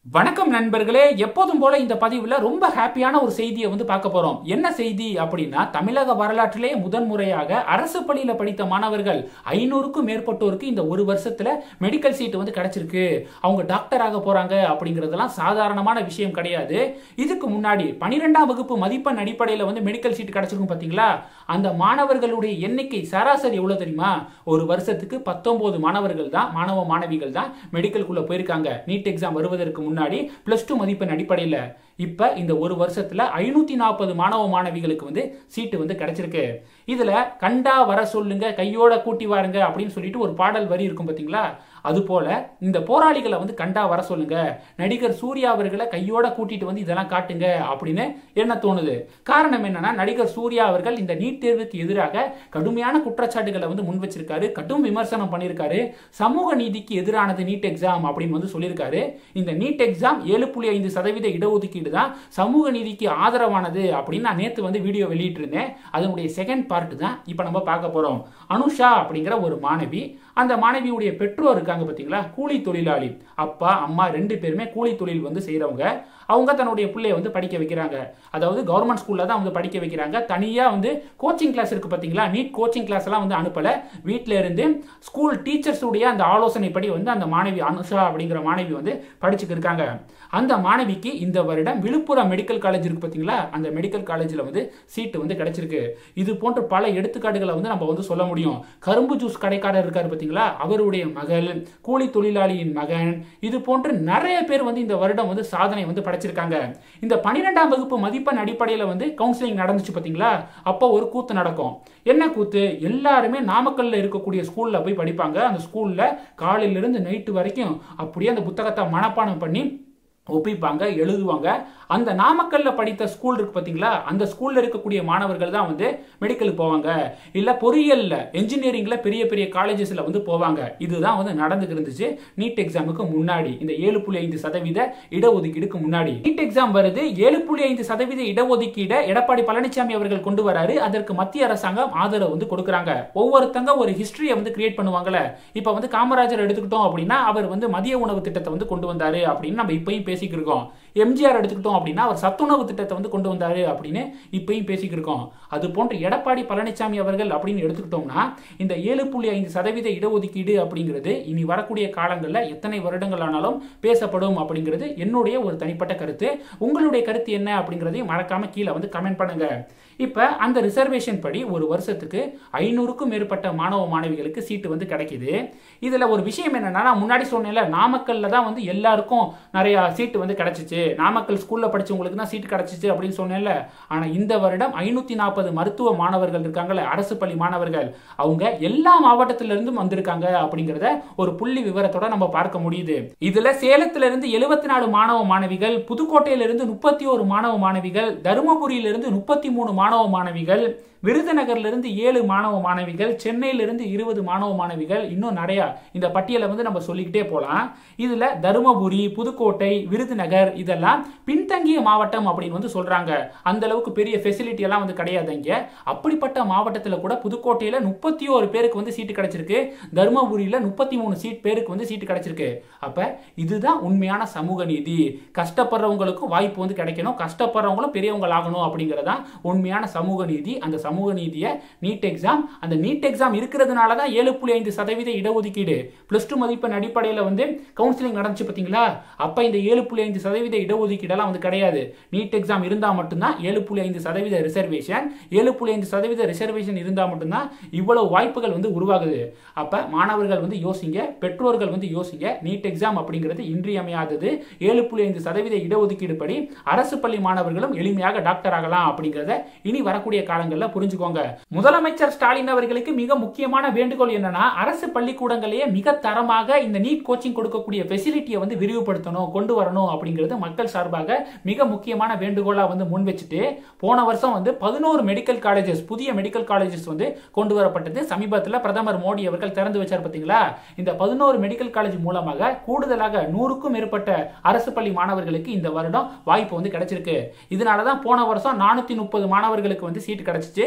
வணக்கம் நண்பர்களே எப்போதும் போல இந்த பதிவுல ரொம்ப ஹாப்பியான ஒரு செய்தியை வந்து பார்க்க போறோம் என்ன செய்தி அப்படின்னா தமிழக வரலாற்றிலே முதன்முறையாக அரசு பள்ளியில படித்த மாணவர்கள் ஐநூறுக்கும் மேற்பட்டோருக்கு இந்த ஒரு வருஷத்துல மெடிக்கல் சீட் வந்து கிடைச்சிருக்கு அவங்க டாக்டர் ஆக போறாங்க அப்படிங்கறதெல்லாம் சாதாரணமான விஷயம் கிடையாது இதுக்கு முன்னாடி பனிரெண்டாம் வகுப்பு மதிப்பெண் அடிப்படையில் வந்து மெடிக்கல் சீட் கிடைச்சிருக்கும் பாத்தீங்களா அந்த மாணவர்களுடைய எண்ணிக்கை சராசரி எவ்வளவு தெரியுமா ஒரு வருஷத்துக்கு பத்தொன்பது மாணவர்கள் தான் மாணவ மாணவிகள் தான் மெடிக்கலுக்குள்ள போயிருக்காங்க நீட் எக்ஸாம் வருவதற்கு முன்னாடி பிளஸ் டூ மதிப்பெண் அடிப்படையில் இப்ப இந்த ஒரு வருஷத்துல ஐநூத்தி நாற்பது மாணவ மாணவிகளுக்கு வந்து சீட்டு வந்து கிடைச்சிருக்கு இதுல கண்டா வர சொல்லுங்க கையோட கூட்டி வாருங்க அப்படின்னு சொல்லிட்டு ஒரு பாடல் வரி இருக்கும் பாத்தீங்களா அது போல இந்த போராளிகளை வந்து கண்டா வர சொல்லுங்க நடிகர் சூர்யா அவர்களை கையோட கூட்டிட்டு வந்து இதெல்லாம் காட்டுங்க அப்படின்னு என்ன தோணுது காரணம் என்னன்னா நடிகர் சூர்யா அவர்கள் இந்த நீட் தேர்வுக்கு எதிராக கடுமையான குற்றச்சாட்டுகளை வந்து முன் வச்சிருக்காரு கடும் விமர்சனம் பண்ணியிருக்காரு சமூக நீதிக்கு எதிரானது நீட் எக்ஸாம் அப்படின்னு வந்து சொல்லியிருக்காரு இந்த நீட் எக்ஸாம் ஏழு புள்ளி ஐந்து சதவீத இடஒதுக்கீடு தான் சமூக நீதிக்கு ஆதரவானது அப்படின்னு நான் நேற்று வந்து வீடியோ வெளியிட்டு இருந்தேன் அதனுடைய செகண்ட் பார்ட் தான் இப்போ நம்ம பார்க்க போறோம் அனுஷா அப்படிங்கிற ஒரு மாணவி அந்த மாணவியுடைய பெற்றோர் இருக்காங்க பார்த்தீங்களா கூலி தொழிலாளி அப்பா அம்மா ரெண்டு பேருமே கூலி தொழில் வந்து செய்கிறவங்க அவங்க தன்னுடைய பிள்ளைய வந்து படிக்க வைக்கிறாங்க அதாவது கவர்மெண்ட் ஸ்கூலில் தான் வந்து படிக்க வைக்கிறாங்க தனியாக வந்து கோச்சிங் கிளாஸ் இருக்குது பார்த்தீங்களா நீட் கோச்சிங் கிளாஸ் எல்லாம் வந்து அனுப்பலை வீட்டில் இருந்து ஸ்கூல் டீச்சர்ஸ் உடைய அந்த ஆலோசனைப்படி வந்து அந்த மாணவி அனுஷா அப்படிங்கிற மாணவி வந்து படிச்சுட்டு இருக்காங்க அந்த மாணவிக்கு இந்த வருடம் விழுப்புரம் மெடிக்கல் காலேஜ் இருக்கு பார்த்தீங்களா அந்த மெடிக்கல் காலேஜில் வந்து சீட்டு வந்து கிடைச்சிருக்கு இது போன்ற பல எடுத்துக்காட்டுகளை வந்து நம்ம வந்து சொல்ல முடியும் கரும்பு ஜூஸ் கடைக்காரர் இருக்காரு பார்த்தீங்களா அவருடைய மகள் கூலி தொழிலாளியின் மகன் இது போன்று நிறைய பேர் வந்து இந்த வருடம் வந்து சாதனை வந்து படைச்சிருக்காங்க இந்த பன்னிரெண்டாம் வகுப்பு மதிப்பெண் அடிப்படையில் வந்து கவுன்சிலிங் நடந்துச்சு பார்த்தீங்களா அப்போ ஒரு கூத்து நடக்கும் என்ன கூத்து எல்லாருமே நாமக்கல்ல இருக்கக்கூடிய ஸ்கூல்ல போய் படிப்பாங்க அந்த ஸ்கூல்ல காலையிலிருந்து நைட்டு வரைக்கும் அப்படியே அந்த புத்தகத்தை மனப்பாடம் பண்ணி ஒப்பிப்பாங்க எழுதுவாங்க அந்த நாமக்கல்ல படித்த ஸ்கூல் இருக்கு பார்த்தீங்களா அந்த ஸ்கூல்ல இருக்கக்கூடிய மாணவர்கள் தான் வந்து மெடிக்கலுக்கு போவாங்க இல்ல பொறியியல்ல என்ஜினியரிங்ல பெரிய பெரிய காலேஜஸ்ல வந்து போவாங்க இதுதான் வந்து நடந்துட்டு இருந்துச்சு நீட் எக்ஸாமுக்கு முன்னாடி இந்த ஏழு புள்ளி ஐந்து சதவீத இடஒதுக்கீடுக்கு முன்னாடி நீட் எக்ஸாம் வருது ஏழு புள்ளி ஐந்து சதவீத இடஒதுக்கீடை எடப்பாடி பழனிசாமி அவர்கள் கொண்டு வராரு அதற்கு மத்திய அரசாங்கம் ஆதரவு வந்து கொடுக்குறாங்க ஒவ்வொருத்தங்க ஒரு ஹிஸ்டரியை வந்து கிரியேட் பண்ணுவாங்கல்ல இப்ப வந்து காமராஜர் எடுத்துக்கிட்டோம் அப்படின்னா அவர் வந்து மதிய உணவு திட்டத்தை வந்து கொண்டு வந்தாரு அப்படின்னு நம்ம இப்பயும் பேசிக்கிட்டு இருக்கோம் எம்ஜிஆர் எடுத்துக்கிட்டோம் அப்படின்னா அவர் சத்துணவு திட்டத்தை வந்து கொண்டு வந்தாரு அப்படின்னு இப்பயும் பேசிக்கிட்டு இருக்கோம் அது போன்ற எடப்பாடி பழனிசாமி அவர்கள் அப்படின்னு எடுத்துக்கிட்டோம்னா இந்த ஏழு புள்ளி ஐந்து சதவீத இடஒதுக்கீடு அப்படிங்கிறது இனி வரக்கூடிய காலங்களில் எத்தனை வருடங்கள் ஆனாலும் பேசப்படும் அப்படிங்கிறது என்னுடைய ஒரு தனிப்பட்ட கருத்து உங்களுடைய கருத்து என்ன அப்படிங்கிறதையும் மறக்காம கீழே வந்து கமெண்ட் பண்ணுங்க இப்ப அந்த ரிசர்வேஷன் படி ஒரு வருஷத்துக்கு ஐநூறுக்கும் மேற்பட்ட மாணவ மாணவிகளுக்கு சீட்டு வந்து கிடைக்குது இதுல ஒரு விஷயம் என்னன்னா நான் முன்னாடி சொன்னேன்ல நாமக்கல்ல தான் வந்து எல்லாருக்கும் நிறைய சீட்டு வந்து கிடைச்சிச்சு நாமக்கல் ஸ்கூல்ல படிச்சவங்களுக்கு தான் சீட்டு கிடைச்சிச்சு அப்படின்னு சொன்னேன்ல ஆனா இந்த வருடம் ஐநூத்தி நாற்பது மருத்துவ மாணவர்கள் இருக்காங்கல்ல அரசு பள்ளி மாணவர்கள் அவங்க எல்லா மாவட்டத்தில இருந்தும் வந்திருக்காங்க அப்படிங்கிறத ஒரு புள்ளி விவரத்தோட நம்ம பார்க்க முடியுது இதுல சேலத்துல இருந்து எழுபத்தி நாலு மாணவ மாணவிகள் புதுக்கோட்டையில இருந்து முப்பத்தி ஒரு மாணவ மாணவிகள் தருமபுரியில இருந்து முப்பத்தி மூணு மாணவ மாணவிகள் விருதுநகர்ல இருந்து ஏழு மாணவ மாணவிகள் சென்னையில இருந்து இருபது மாணவ மாணவிகள் இன்னும் நிறைய இந்த பட்டியலை வந்து நம்ம சொல்லிக்கிட்டே போலாம் இதுல தருமபுரி புதுக்கோட்டை விருதுநகர் இதெல்லாம் பின்தங்கிய மாவட்டம் அப்படின்னு வந்து சொல்றாங்க அந்த அளவுக்கு பெரிய ஃபெசிலிட்டி எல்லாம் வந்து கிடையாது இங்க அப்படிப்பட்ட மாவட்டத்துல கூட புதுக்கோட்டையில முப்பத்தி ஒரு பேருக்கு வந்து சீட்டு கிடைச்சிருக்கு தருமபுரியில முப்பத்தி மூணு சீட் பேருக்கு வந்து சீட்டு கிடைச்சிருக்கு அப்ப இதுதான் உண்மையான சமூக நீதி கஷ்டப்படுறவங்களுக்கும் வாய்ப்பு வந்து கிடைக்கணும் கஷ்டப்படுறவங்களும் பெரியவங்க ஆகணும் அப்படிங்கறதா உண்மையான சமூக நீதி அந்த சமூக நீதியை நீட் எக்ஸாம் அந்த நீட் எக்ஸாம் இருக்கிறதுனால தான் ஏழு புள்ளி ஐந்து சதவீத இடஒதுக்கீடு பிளஸ் டூ மதிப்பெண் அடிப்படையில் வந்து கவுன்சிலிங் நடந்துச்சு பார்த்தீங்களா அப்போ இந்த ஏழு புள்ளி ஐந்து சதவீத இடஒதுக்கீடெல்லாம் வந்து கிடையாது நீட் எக்ஸாம் இருந்தால் மட்டும்தான் ஏழு புள்ளி ஐந்து சதவீத ரிசர்வேஷன் ஏழு புள்ளி ஐந்து சதவீத ரிசர்வேஷன் இருந்தால் மட்டும்தான் இவ்வளவு வாய்ப்புகள் வந்து உருவாகுது அப்போ மாணவர்கள் வந்து யோசிங்க பெற்றோர்கள் வந்து யோசிங்க நீட் எக்ஸாம் அப்படிங்கிறது இன்றியமையாதது ஏழு புள்ளி ஐந்து சதவீத இடஒதுக்கீடு படி அரசு பள்ளி மாணவர்களும் எளிமையாக டாக்டர் ஆகலாம் அப்படிங்கிறத இனி வரக்கூடிய காலங்களில் புரிஞ்சுக்கோங்க முதலமைச்சர் ஸ்டாலின் அவர்களுக்கு மிக முக்கியமான வேண்டுகோள் என்னன்னா அரசு பள்ளிக்கூடங்களையே மிக தரமாக இந்த நீட் கோச்சிங் கொடுக்கக்கூடிய ஃபெசிலிட்டியை வந்து விரிவுபடுத்தணும் கொண்டு வரணும் அப்படிங்கிறது மக்கள் சார்பாக மிக முக்கியமான வேண்டுகோளா வந்து முன் வச்சுட்டு போன வருஷம் வந்து பதினோரு மெடிக்கல் காலேஜஸ் புதிய மெடிக்கல் காலேஜஸ் வந்து கொண்டு வரப்பட்டது சமீபத்தில் பிரதமர் மோடி அவர்கள் திறந்து வச்சார் பார்த்தீங்களா இந்த பதினோரு மெடிக்கல் காலேஜ் மூலமாக கூடுதலாக நூறுக்கும் மேற்பட்ட அரசு பள்ளி மாணவர்களுக்கு இந்த வருடம் வாய்ப்பு வந்து கிடைச்சிருக்கு இதனால தான் போன வருஷம் நானூத்தி முப்பது மாணவர்களுக்கு வந்து சீட் கிடைச்சிச்சு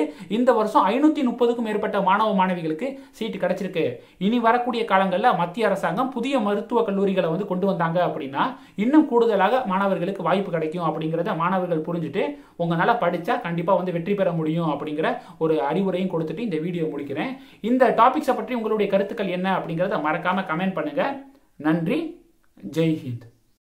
இந்த வருஷம் ஐநூத்தி முப்பதுக்கும் மேற்பட்ட மாணவ மாணவிகளுக்கு சீட்டு கிடைச்சிருக்கு இனி வரக்கூடிய காலங்களில் மத்திய அரசாங்கம் புதிய மருத்துவ கல்லூரிகளை வந்து கொண்டு வந்தாங்க அப்படின்னா இன்னும் கூடுதலாக மாணவர்களுக்கு வாய்ப்பு கிடைக்கும் அப்படிங்கிறத மாணவர்கள் புரிஞ்சுட்டு உங்களால் படித்தா கண்டிப்பாக வந்து வெற்றி பெற முடியும் அப்படிங்கிற ஒரு அறிவுரையும் கொடுத்துட்டு இந்த வீடியோ முடிக்கிறேன் இந்த டாபிக்ஸை பற்றி உங்களுடைய கருத்துக்கள் என்ன அப்படிங்கிறத மறக்காம கமெண்ட் பண்ணுங்க நன்றி ஜெய் ஹிந்த்